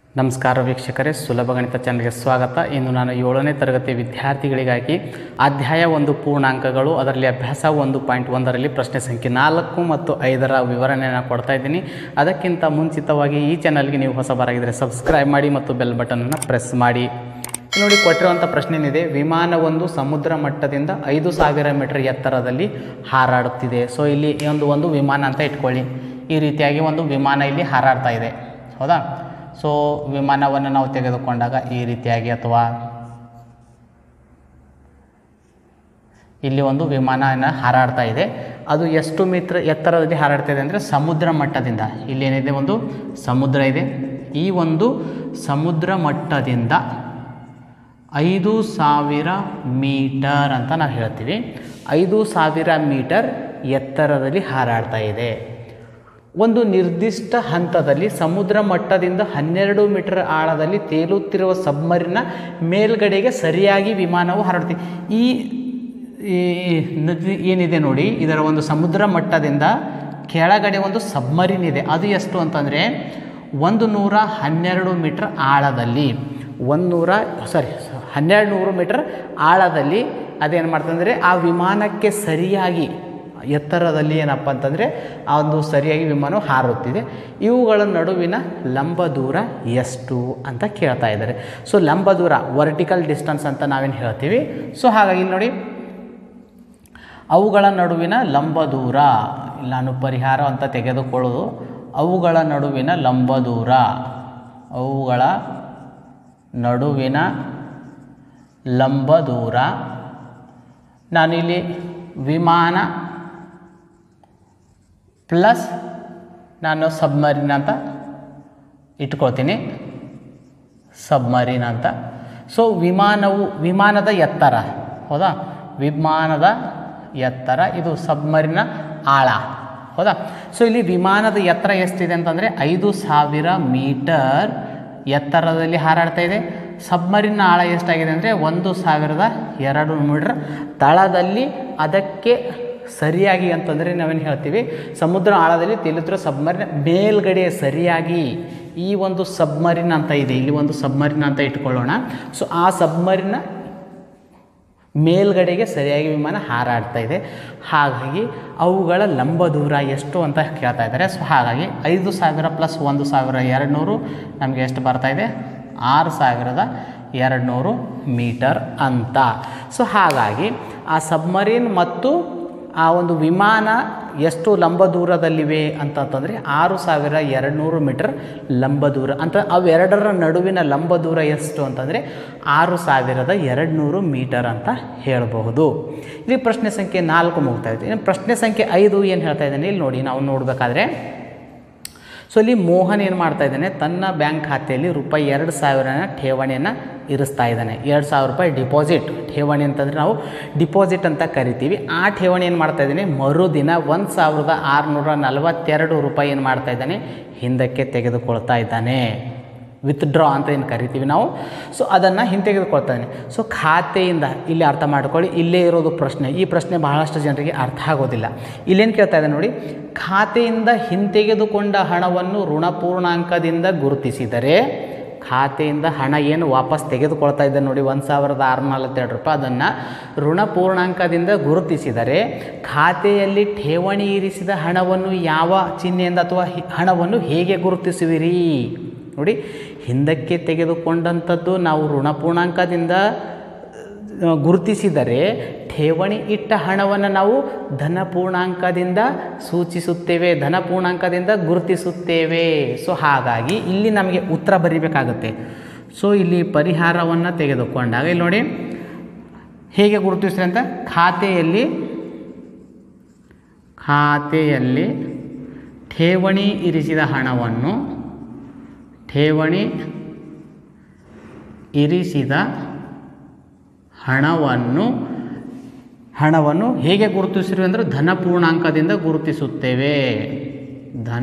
ನಮಸ್ಕಾರ ವೀಕ್ಷಕರೇ ಸುಲಭ ಗಣಿತ ಚಾನಲ್ಗೆ ಸ್ವಾಗತ ಇನ್ನು ನಾನು ಏಳನೇ ತರಗತಿ ವಿದ್ಯಾರ್ಥಿಗಳಿಗಾಗಿ ಅಧ್ಯಾಯ ಒಂದು ಪೂರ್ಣಾಂಕಗಳು ಅದರಲ್ಲಿ ಅಭ್ಯಾಸ ಒಂದು ಪಾಯಿಂಟ್ ಒಂದರಲ್ಲಿ ಪ್ರಶ್ನೆ ಸಂಖ್ಯೆ ನಾಲ್ಕು ಮತ್ತು ಐದರ ವಿವರಣೆಯನ್ನು ಕೊಡ್ತಾ ಇದ್ದೀನಿ ಅದಕ್ಕಿಂತ ಮುಂಚಿತವಾಗಿ ಈ ಚಾನಲ್ಗೆ ನೀವು ಹೊಸಬರಾಗಿದ್ದರೆ ಸಬ್ಸ್ಕ್ರೈಬ್ ಮಾಡಿ ಮತ್ತು ಬೆಲ್ ಬಟನನ್ನು ಪ್ರೆಸ್ ಮಾಡಿ ನೋಡಿ ಕೊಟ್ಟಿರುವಂಥ ಪ್ರಶ್ನೆ ಏನಿದೆ ವಿಮಾನವೊಂದು ಸಮುದ್ರ ಮಟ್ಟದಿಂದ ಐದು ಸಾವಿರ ಮೀಟರ್ ಎತ್ತರದಲ್ಲಿ ಹಾರಾಡುತ್ತಿದೆ ಸೊ ಇಲ್ಲಿ ಈ ಒಂದು ಒಂದು ವಿಮಾನ ಅಂತ ಇಟ್ಕೊಳ್ಳಿ ಈ ರೀತಿಯಾಗಿ ಒಂದು ವಿಮಾನ ಇಲ್ಲಿ ಹಾರಾಡ್ತಾ ಇದೆ ಹೌದಾ ಸೊ ವಿಮಾನವನ್ನು ನಾವು ತೆಗೆದುಕೊಂಡಾಗ ಈ ರೀತಿಯಾಗಿ ಅಥವಾ ಇಲ್ಲಿ ಒಂದು ವಿಮಾನ ಹಾರಾಡ್ತಾ ಇದೆ ಅದು ಎಷ್ಟು ಮೀಟರ್ ಎತ್ತರದಲ್ಲಿ ಹಾರಾಡ್ತಾ ಇದೆ ಅಂದರೆ ಸಮುದ್ರ ಮಟ್ಟದಿಂದ ಇಲ್ಲಿ ಏನಿದೆ ಒಂದು ಸಮುದ್ರ ಇದೆ ಈ ಒಂದು ಸಮುದ್ರ ಮಟ್ಟದಿಂದ ಐದು ಸಾವಿರ ಮೀಟರ್ ಅಂತ ನಾವು ಹೇಳ್ತೀವಿ ಐದು ಸಾವಿರ ಮೀಟರ್ ಎತ್ತರದಲ್ಲಿ ಹಾರಾಡ್ತಾ ಇದೆ ಒಂದು ನಿರ್ದಿಷ್ಟ ಹಂತದಲ್ಲಿ ಸಮುದ್ರ ಮಟ್ಟದಿಂದ ಹನ್ನೆರಡು ಮೀಟರ್ ಆಳದಲ್ಲಿ ತೇಲುತ್ತಿರುವ ಸಬ್ಮರಿನ ಮೇಲ್ಗಡೆಗೆ ಸರಿಯಾಗಿ ವಿಮಾನವು ಹಾರಾಡ್ತಿದೆ ಈ ಈ ನದಿ ಏನಿದೆ ನೋಡಿ ಇದರ ಒಂದು ಸಮುದ್ರ ಮಟ್ಟದಿಂದ ಕೆಳಗಡೆ ಒಂದು ಸಬ್ಮರಿನ್ ಇದೆ ಅದು ಎಷ್ಟು ಅಂತಂದರೆ ಒಂದು ನೂರ ಹನ್ನೆರಡು ಮೀಟರ್ ಆಳದಲ್ಲಿ ಒಂದು ನೂರ ಸಾರಿ ಹನ್ನೆರಡು ನೂರು ಮೀಟರ್ ಆಳದಲ್ಲಿ ಅದೇನು ಮಾಡ್ತಂದರೆ ಆ ವಿಮಾನಕ್ಕೆ ಸರಿಯಾಗಿ ಎತ್ತರದಲ್ಲಿ ಏನಪ್ಪ ಅಂತಂದರೆ ಆ ಒಂದು ಸರಿಯಾಗಿ ವಿಮಾನವು ಹಾರುತ್ತಿದೆ ಇವುಗಳ ನಡುವಿನ ಲಂಬ ದೂರ ಎಷ್ಟು ಅಂತ ಕೇಳ್ತಾ ಇದ್ದಾರೆ ಸೊ ಲಂಬ ದೂರ ವರ್ಟಿಕಲ್ ಡಿಸ್ಟನ್ಸ್ ಅಂತ ನಾವೇನು ಹೇಳ್ತೀವಿ ಸೊ ಹಾಗಾಗಿ ಇಲ್ಲಿ ನೋಡಿ ಅವುಗಳ ನಡುವಿನ ಲಂಬ ದೂರ ಇಲ್ಲಿ ನಾನು ಪರಿಹಾರ ಅಂತ ತೆಗೆದುಕೊಳ್ಳೋದು ಅವುಗಳ ನಡುವಿನ ಲಂಬ ದೂರ ಅವುಗಳ ನಡುವಿನ ಲಂಬ ದೂರ ನಾನಿಲ್ಲಿ ವಿಮಾನ ಪ್ಲಸ್ ನಾನು ಸಬ್ಮರಿನ್ ಅಂತ ಇಟ್ಕೊಳ್ತೀನಿ ಸಬ್ಮರಿನ್ ಅಂತ ಸೊ ವಿಮಾನವು ವಿಮಾನದ ಎತ್ತರ ಹೌದಾ ವಿಮಾನದ ಎತ್ತರ ಇದು ಸಬ್ಮರಿನ ಆಳ ಹೌದಾ ಸೊ ಇಲ್ಲಿ ವಿಮಾನದ ಎತ್ತರ ಎಷ್ಟಿದೆ ಅಂತಂದರೆ ಐದು ಸಾವಿರ ಮೀಟರ್ ಎತ್ತರದಲ್ಲಿ ಹಾರಾಡ್ತಾ ಇದೆ ಸಬ್ಮರಿನ್ ಆಳ ಎಷ್ಟಾಗಿದೆ ಅಂದರೆ ಒಂದು ಸಾವಿರದ ಎರಡು ಮೀಟರ್ ತಳದಲ್ಲಿ ಅದಕ್ಕೆ ಸರಿಯಾಗಿ ಅಂತಂದರೆ ನಾವೇನು ಹೇಳ್ತೀವಿ ಸಮುದ್ರ ಆಳದಲ್ಲಿ ತೇಲುತ್ತಿರೋ ಸಬ್ಮರಿನ್ ಮೇಲ್ಗಡೆ ಸರಿಯಾಗಿ ಈ ಒಂದು ಸಬ್ಮರಿನ್ ಅಂತ ಇದೆ ಇಲ್ಲಿ ಒಂದು ಸಬ್ಮರಿನ್ ಅಂತ ಇಟ್ಕೊಳ್ಳೋಣ ಸೊ ಆ ಸಬ್ಮರಿನ ಮೇಲ್ಗಡೆಗೆ ಸರಿಯಾಗಿ ವಿಮಾನ ಹಾರಾಡ್ತಾ ಇದೆ ಹಾಗಾಗಿ ಅವುಗಳ ಲಂಬ ದೂರ ಎಷ್ಟು ಅಂತ ಕೇಳ್ತಾ ಇದ್ದಾರೆ ಸೊ ಹಾಗಾಗಿ ಐದು ಸಾವಿರ ಪ್ಲಸ್ ಒಂದು ಸಾವಿರ ಎರಡು ನೂರು ನಮಗೆ ಎಷ್ಟು ಬರ್ತಾ ಇದೆ ಆರು ಸಾವಿರದ ಎರಡು ನೂರು ಮೀಟರ್ ಅಂತ ಸೊ ಹಾಗಾಗಿ ಆ ಸಬ್ಮರೀನ್ ಮತ್ತು ಆ ಒಂದು ವಿಮಾನ ಎಷ್ಟು ಲಂಬ ದೂರದಲ್ಲಿವೆ ಅಂತಂತಂದರೆ ಆರು ಸಾವಿರ ಎರಡು ನೂರು ಮೀಟರ್ ಲಂಬ ದೂರ ಅಂತ ಅವೆರಡರ ನಡುವಿನ ಲಂಬ ದೂರ ಎಷ್ಟು ಅಂತಂದರೆ ಆರು ಸಾವಿರದ ಎರಡು ನೂರು ಮೀಟರ್ ಅಂತ ಹೇಳಬಹುದು ಇಲ್ಲಿ ಪ್ರಶ್ನೆ ಸಂಖ್ಯೆ ನಾಲ್ಕು ಮುಗ್ತಾ ಇದೆ ಇನ್ನು ಪ್ರಶ್ನೆ ಸಂಖ್ಯೆ ಐದು ಏನು ಹೇಳ್ತಾ ಇದ್ದಾನೆ ಇಲ್ಲಿ ನೋಡಿ ನಾವು ನೋಡಬೇಕಾದ್ರೆ ಸೊ ಇಲ್ಲಿ ಮೋಹನ್ ಏನು ಮಾಡ್ತಾ ಇದ್ದಾನೆ ತನ್ನ ಬ್ಯಾಂಕ್ ಖಾತೆಯಲ್ಲಿ ರೂಪಾಯಿ ಎರಡು ಸಾವಿರನ ಠೇವಣಿಯನ್ನು ಇರಿಸ್ತಾ ಇದ್ದಾನೆ ಎರಡು ಸಾವಿರ ರೂಪಾಯಿ ಡಿಪಾಸಿಟ್ ಠೇವಣಿ ಅಂತಂದರೆ ನಾವು ಡಿಪಾಸಿಟ್ ಅಂತ ಕರಿತೀವಿ ಆ ಠೇವಣಿ ಏನು ಮಾಡ್ತಾ ಇದ್ದಾನೆ ಮರುದಿನ ಒಂದು ಸಾವಿರದ ಆರುನೂರ ನಲವತ್ತೆರಡು ರೂಪಾಯಿ ಏನು ಮಾಡ್ತಾ ಇದ್ದಾನೆ ಹಿಂದಕ್ಕೆ ತೆಗೆದುಕೊಳ್ತಾ ಇದ್ದಾನೆ ವಿತ್ಡ್ರಾ ಅಂತ ಏನು ಕರಿತೀವಿ ನಾವು ಸೊ ಅದನ್ನು ಹಿಂತೆಗೆದುಕೊಳ್ತಾನೆ ಸೊ ಖಾತೆಯಿಂದ ಇಲ್ಲಿ ಅರ್ಥ ಮಾಡ್ಕೊಳ್ಳಿ ಇಲ್ಲೇ ಇರೋದು ಪ್ರಶ್ನೆ ಈ ಪ್ರಶ್ನೆ ಬಹಳಷ್ಟು ಜನರಿಗೆ ಅರ್ಥ ಆಗೋದಿಲ್ಲ ಇಲ್ಲೇನು ಕೇಳ್ತಾ ಇದೆ ನೋಡಿ ಖಾತೆಯಿಂದ ಹಿಂತೆಗೆದುಕೊಂಡ ಹಣವನ್ನು ಋಣಪೂರ್ಣಾಂಕದಿಂದ ಗುರುತಿಸಿದರೆ ಖಾತೆಯಿಂದ ಹಣ ಏನು ವಾಪಸ್ ತೆಗೆದುಕೊಳ್ತಾ ಇದ್ದ ನೋಡಿ ಒಂದು ಸಾವಿರದ ಆರುನೂರ ನಲವತ್ತೆರಡು ರೂಪಾಯಿ ಅದನ್ನು ಋಣಪೂರ್ಣಾಂಕದಿಂದ ಗುರುತಿಸಿದರೆ ಖಾತೆಯಲ್ಲಿ ಠೇವಣಿ ಇರಿಸಿದ ಹಣವನ್ನು ಯಾವ ಚಿಹ್ನೆಯಿಂದ ಅಥವಾ ಹಿ- ಹಣವನ್ನು ಹೇಗೆ ಗುರುತಿಸುವಿರಿ ನೋಡಿ ಹಿಂದಕ್ಕೆ ತೆಗೆದುಕೊಂಡಂಥದ್ದು ನಾವು ಋಣಪೂರ್ಣಾಂಕದಿಂದ ಆ, ಗುರುತಿಸಿದರೆ ಠೇವಣಿ ಇಟ್ಟ ಹಣವನ್ನು ನಾವು ಧನಪೂರ್ಣಾಂಕದಿಂದ ಸೂಚಿಸುತ್ತೇವೆ ಧನಪೂರ್ಣಾಂಕದಿಂದ ಗುರುತಿಸುತ್ತೇವೆ ಸೊ ಹಾಗಾಗಿ ಇಲ್ಲಿ ನಮಗೆ ಉತ್ತರ ಬರಿಬೇಕಾಗುತ್ತೆ ಸೊ ಇಲ್ಲಿ ಪರಿಹಾರವನ್ನು ತೆಗೆದುಕೊಂಡಾಗ ಇಲ್ಲಿ ನೋಡಿ ಹೇಗೆ ಗುರುತಿಸ್ರಿ ಅಂತ ಖಾತೆಯಲ್ಲಿ ಖಾತೆಯಲ್ಲಿ ಠೇವಣಿ ಇರಿಸಿದ ಹಣವನ್ನು ಠೇವಣಿ ಇರಿಸಿದ ಹಣವನ್ನು ಹಣವನ್ನು ಹೇಗೆ ಗುರುತಿಸಿರು ಅಂದರೆ ಧನ ಪೂರ್ಣಾಂಕದಿಂದ ಗುರುತಿಸುತ್ತೇವೆ ಧನ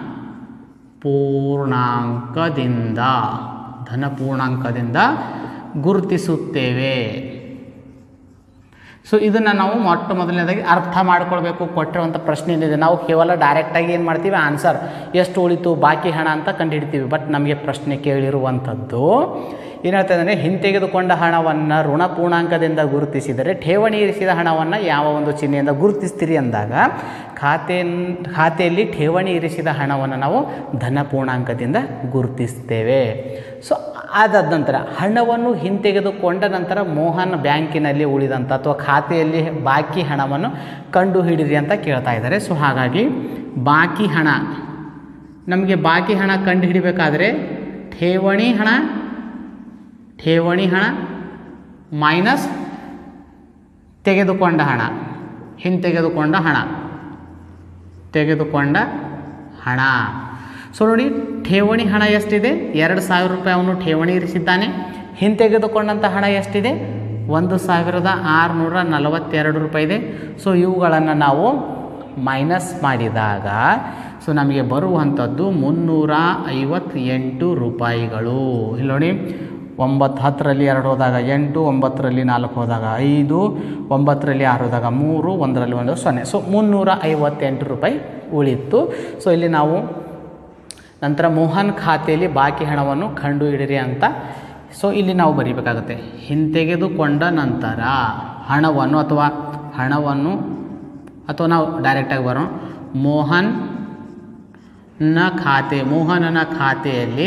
ಪೂರ್ಣಾಂಕದಿಂದ ಧನ ಪೂರ್ಣಾಂಕದಿಂದ ಗುರುತಿಸುತ್ತೇವೆ ಸೊ ಇದನ್ನು ನಾವು ಮೊಟ್ಟ ಮೊದಲನೇದಾಗಿ ಅರ್ಥ ಮಾಡ್ಕೊಳ್ಬೇಕು ಕೊಟ್ಟಿರುವಂಥ ಪ್ರಶ್ನೆ ಏನಿದೆ ನಾವು ಕೇವಲ ಡೈರೆಕ್ಟಾಗಿ ಏನು ಮಾಡ್ತೀವಿ ಆನ್ಸರ್ ಎಷ್ಟು ಉಳಿತು ಬಾಕಿ ಹಣ ಅಂತ ಕಂಡುಹಿಡ್ತೀವಿ ಬಟ್ ನಮಗೆ ಪ್ರಶ್ನೆ ಕೇಳಿರುವಂಥದ್ದು ಏನು ಹೇಳ್ತಾ ಅಂದರೆ ಹಿಂತೆಗೆದುಕೊಂಡ ಹಣವನ್ನು ಋಣ ಪೂರ್ಣಾಂಕದಿಂದ ಗುರುತಿಸಿದರೆ ಠೇವಣಿ ಇರಿಸಿದ ಹಣವನ್ನು ಯಾವ ಒಂದು ಚಿಹ್ನೆಯಿಂದ ಗುರುತಿಸ್ತೀರಿ ಅಂದಾಗ ಖಾತೆ ಖಾತೆಯಲ್ಲಿ ಠೇವಣಿ ಇರಿಸಿದ ಹಣವನ್ನು ನಾವು ಧನ ಪೂರ್ಣಾಂಕದಿಂದ ಗುರುತಿಸ್ತೇವೆ ಸೊ ಅದಾದ ನಂತರ ಹಣವನ್ನು ಹಿಂತೆಗೆದುಕೊಂಡ ನಂತರ ಮೋಹನ್ ಬ್ಯಾಂಕಿನಲ್ಲಿ ಉಳಿದಂಥ ಅಥವಾ ಖಾತೆಯಲ್ಲಿ ಬಾಕಿ ಹಣವನ್ನು ಕಂಡು ಹಿಡಿರಿ ಅಂತ ಕೇಳ್ತಾ ಇದ್ದಾರೆ ಸೊ ಹಾಗಾಗಿ ಬಾಕಿ ಹಣ ನಮಗೆ ಬಾಕಿ ಹಣ ಕಂಡು ಹಿಡಿಬೇಕಾದ್ರೆ ಠೇವಣಿ ಹಣ ಠೇವಣಿ ಹಣ ಮೈನಸ್ ತೆಗೆದುಕೊಂಡ ಹಣ ಹಿಂತೆಗೆದುಕೊಂಡ ಹಣ ತೆಗೆದುಕೊಂಡ ಹಣ ಸೊ ನೋಡಿ ಠೇವಣಿ ಹಣ ಎಷ್ಟಿದೆ ಎರಡು ಸಾವಿರ ರೂಪಾಯಿ ಅವನು ಠೇವಣಿ ಇರಿಸಿದ್ದಾನೆ ಹಿಂತೆಗೆದುಕೊಂಡಂಥ ಹಣ ಎಷ್ಟಿದೆ ಒಂದು ಸಾವಿರದ ಆರುನೂರ ನಲವತ್ತೆರಡು ರೂಪಾಯಿ ಇದೆ ಸೊ ಇವುಗಳನ್ನು ನಾವು ಮೈನಸ್ ಮಾಡಿದಾಗ ಸೊ ನಮಗೆ ಬರುವಂಥದ್ದು ಮುನ್ನೂರ ಐವತ್ತೆಂಟು ರೂಪಾಯಿಗಳು ಇಲ್ಲಿ ನೋಡಿ ಒಂಬತ್ತು ಹತ್ತರಲ್ಲಿ ಎರಡು ಹೋದಾಗ ಎಂಟು ಒಂಬತ್ತರಲ್ಲಿ ನಾಲ್ಕು ಹೋದಾಗ ಐದು ಒಂಬತ್ತರಲ್ಲಿ ಆರು ಹೋದಾಗ ಮೂರು ಒಂದರಲ್ಲಿ ಒಂದು ಸೊನ್ನೆ ಸೊ ಮುನ್ನೂರ ಐವತ್ತೆಂಟು ರೂಪಾಯಿ ಉಳಿತು ಸೊ ಇಲ್ಲಿ ನಾವು ನಂತರ ಮೋಹನ್ ಖಾತೆಯಲ್ಲಿ ಬಾಕಿ ಹಣವನ್ನು ಕಂಡು ಹಿಡಿರಿ ಅಂತ ಸೊ ಇಲ್ಲಿ ನಾವು ಬರೀಬೇಕಾಗುತ್ತೆ ಹಿಂತೆಗೆದುಕೊಂಡ ನಂತರ ಹಣವನ್ನು ಅಥವಾ ಹಣವನ್ನು ಅಥವಾ ನಾವು ಡೈರೆಕ್ಟಾಗಿ ಬರೋಣ ಮೋಹನ್ ನ ಖಾತೆ ಮೋಹನನ ಖಾತೆಯಲ್ಲಿ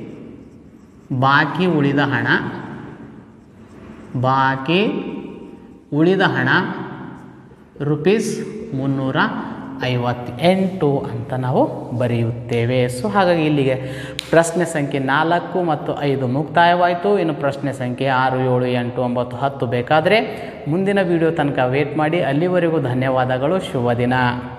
ಬಾಕಿ ಉಳಿದ ಹಣ ಬಾಕಿ ಉಳಿದ ಹಣ ರುಪೀಸ್ ಮುನ್ನೂರ ಐವತ್ತೆಂಟು ಅಂತ ನಾವು ಬರೆಯುತ್ತೇವೆ ಸೊ ಹಾಗಾಗಿ ಇಲ್ಲಿಗೆ ಪ್ರಶ್ನೆ ಸಂಖ್ಯೆ ನಾಲ್ಕು ಮತ್ತು ಐದು ಮುಕ್ತಾಯವಾಯಿತು ಇನ್ನು ಪ್ರಶ್ನೆ ಸಂಖ್ಯೆ ಆರು ಏಳು ಎಂಟು ಒಂಬತ್ತು ಹತ್ತು ಬೇಕಾದರೆ ಮುಂದಿನ ವಿಡಿಯೋ ತನಕ ವೇಟ್ ಮಾಡಿ ಅಲ್ಲಿವರೆಗೂ ಧನ್ಯವಾದಗಳು ಶುಭ ದಿನ